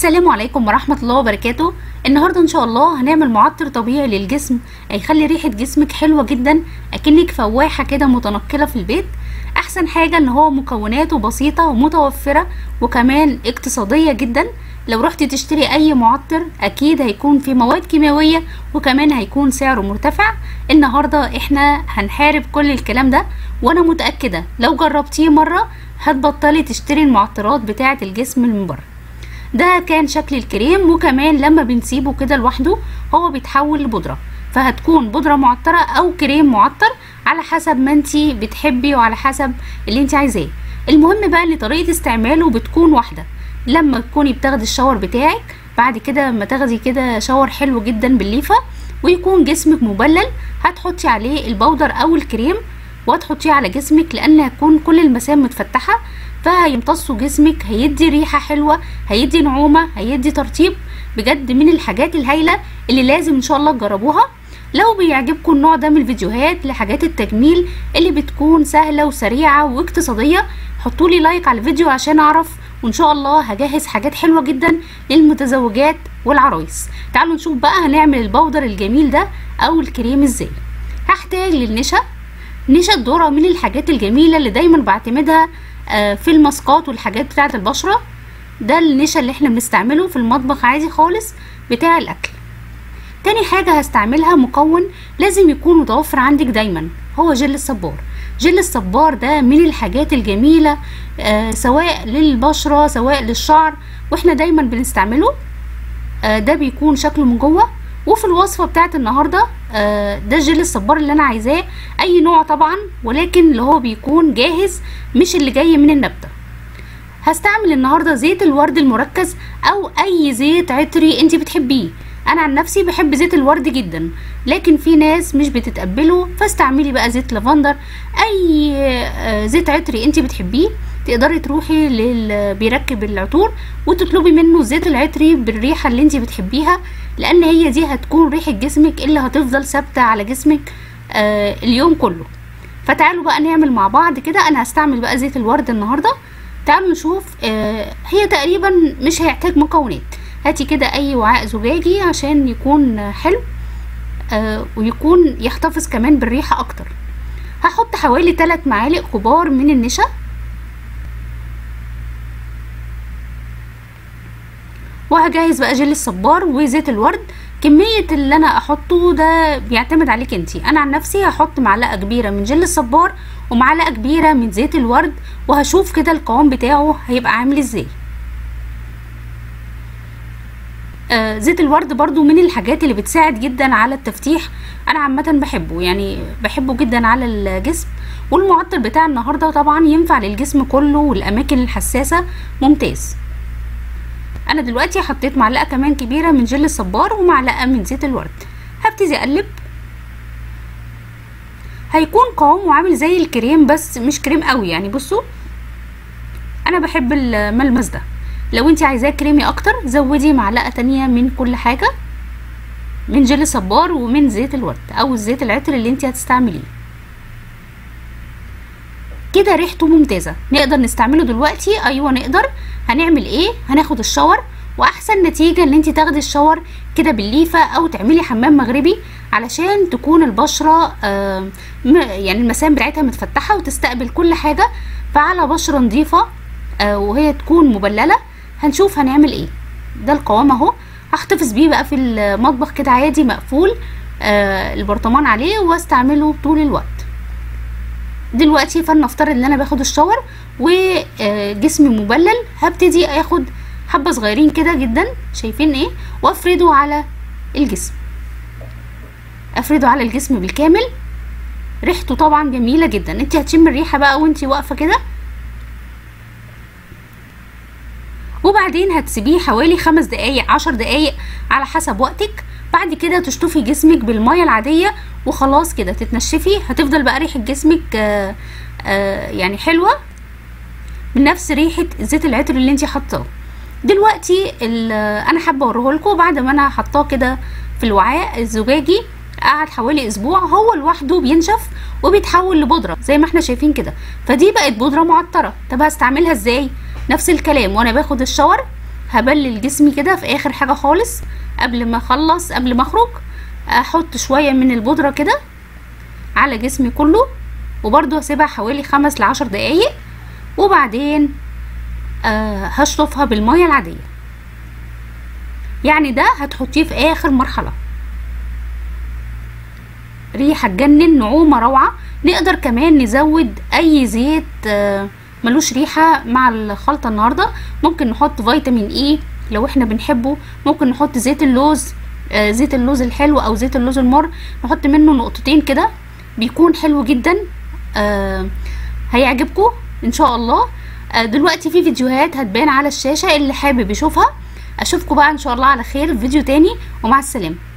السلام عليكم ورحمة الله وبركاته النهاردة ان شاء الله هنعمل معطر طبيعي للجسم هيخلي ريحة جسمك حلوة جدا اكنك فواحة كده متنقلة في البيت احسن حاجة ان هو مكوناته بسيطة ومتوفرة وكمان اقتصادية جدا لو رحت تشتري اي معطر اكيد هيكون في مواد كيماوية وكمان هيكون سعره مرتفع النهاردة احنا هنحارب كل الكلام ده وانا متأكدة لو جربتيه مرة هتبطلي تشتري المعطرات بتاعة الجسم من بره ده كان شكل الكريم وكمان لما بنسيبه كده لوحده هو بيتحول لبودرة فهتكون بودرة معطرة او كريم معطر على حسب ما انتي بتحبي وعلى حسب اللي انتي عايزاه المهم بقى ان طريقة استعماله بتكون واحدة لما تكوني بتاخدي الشاور بتاعك بعد كده لما تاخدي كده شاور حلو جدا بالليفة ويكون جسمك مبلل هتحطي عليه البودر او الكريم وتحطيه على جسمك لان هتكون كل المسام متفتحة فهيمتصوا جسمك هيدي ريحة حلوة هيدي نعومة هيدي ترطيب بجد من الحاجات الهايلة اللي لازم ان شاء الله تجربوها لو بيعجبكم النوع ده من الفيديوهات لحاجات التجميل اللي بتكون سهلة وسريعة واقتصادية حطولي لايك على الفيديو عشان اعرف وان شاء الله هجهز حاجات حلوة جدا للمتزوجات والعرايس تعالوا نشوف بقى هنعمل البودر الجميل ده او الكريم ازاي هحتاج للنشا نشا الذرة من الحاجات الجميلة اللي دايما بعتمدها في الماسكات والحاجات بتاعة البشرة ده النشا اللي احنا بنستعمله في المطبخ عادي خالص بتاع الاكل تاني حاجة هستعملها مكون لازم يكون متوفر عندك دايما هو جل الصبار جل الصبار ده من الحاجات الجميلة آه سواء للبشرة سواء للشعر واحنا دايما بنستعمله آه ده بيكون شكله من جوه وفي الوصفة بتاعت النهاردة آه ده جل الصبار اللي انا عايزاه اي نوع طبعا ولكن اللي هو بيكون جاهز مش اللي جاي من النبتة هستعمل النهاردة زيت الورد المركز او اي زيت عطري انت بتحبيه انا عن نفسي بحب زيت الورد جدا لكن في ناس مش بتتقبله فاستعملي بقى زيت لافندر اي زيت عطري انت بتحبيه تقدري تروحي للي بيركب العطور وتطلبي منه الزيت العطري بالريحه اللي انت بتحبيها لان هي دي هتكون ريحه جسمك اللي هتفضل ثابته على جسمك آه اليوم كله فتعالوا بقى نعمل مع بعض كده انا هستعمل بقى زيت الورد النهارده تعالوا نشوف آه هي تقريبا مش هيحتاج مكونات هاتي كده اي وعاء زجاجي عشان يكون حلو آه ويكون يحتفظ كمان بالريحة اكتر هحط حوالي 3 معالق كبار من النشا وهجهز بقى جل الصبار وزيت الورد كمية اللي انا احطه ده بيعتمد عليك انتي انا عن نفسي هحط معلقة كبيرة من جل الصبار ومعلقة كبيرة من زيت الورد وهشوف كده القوام بتاعه هيبقى عامل ازاي آه زيت الورد برضو من الحاجات اللي بتساعد جدا على التفتيح انا عامة بحبه يعني بحبه جدا على الجسم والمعطر بتاع النهاردة طبعا ينفع للجسم كله والاماكن الحساسة ممتاز انا دلوقتي حطيت معلقة كمان كبيرة من جل الصبار ومعلقة من زيت الورد هبتدي اقلب هيكون قوامه عامل زي الكريم بس مش كريم قوي يعني بصوا انا بحب الملمس ده لو انت عايزاه كريمي اكتر زودي معلقه تانية من كل حاجه من جل صبار ومن زيت الورد او الزيت العطر اللي انت هتستعمليه كده ريحته ممتازه نقدر نستعمله دلوقتي ايوه نقدر هنعمل ايه هناخد الشاور واحسن نتيجه ان انت تاخدي الشاور كده بالليفه او تعملي حمام مغربي علشان تكون البشره آه يعني المسام بتاعتها متفتحه وتستقبل كل حاجه فعلى بشره نظيفه آه وهي تكون مبلله هنشوف هنعمل ايه ده القوام اهو هحتفظ بيه بقى في المطبخ كده عادي مقفول آه البرطمان عليه واستعمله طول الوقت دلوقتي فلنفترض ان انا باخد الشاور وجسمي مبلل هبتدي اخد حبه صغيرين كده جدا شايفين ايه وافرده على الجسم افرده على الجسم بالكامل ريحته طبعا جميله جدا انت هتشم الريحه بقى وانت واقفه كده وبعدين هتسيبيه حوالي خمس دقايق عشر دقايق على حسب وقتك بعد كده تشطفي جسمك بالمية العادية وخلاص كده تتنشفي هتفضل بقى ريحة جسمك آآ آآ يعني حلوة من نفس ريحة زيت العطر اللي انتي حطاه دلوقتي انا حابة اوريهولكوا بعد ما انا حطاه كده في الوعاء الزجاجي قعد حوالي اسبوع هو لوحده بينشف وبيتحول لبودرة زي ما احنا شايفين كده فدي بقت بودرة معطرة طب هستعملها ازاي نفس الكلام وانا باخد الشاور هبلل جسمي كده في اخر حاجة خالص قبل ما اخلص قبل ما اخرج احط شوية من البودرة كده على جسمي كله وبرضو هسيبها حوالي خمس لعشر دقايق وبعدين آه هشطفها بالمية العادية يعني ده هتحطيه في اخر مرحلة ريحة تجنن نعومة روعة نقدر كمان نزود اي زيت آه ملوش ريحة مع الخلطة النهاردة ممكن نحط فيتامين اي لو احنا بنحبه ممكن نحط زيت اللوز آه زيت اللوز الحلو او زيت اللوز المر نحط منه نقطتين كده بيكون حلو جدا آه هيعجبكم ان شاء الله آه دلوقتي في فيديوهات هتبان على الشاشة اللي حابب يشوفها اشوفكم بقى ان شاء الله على خير في فيديو تاني ومع السلامه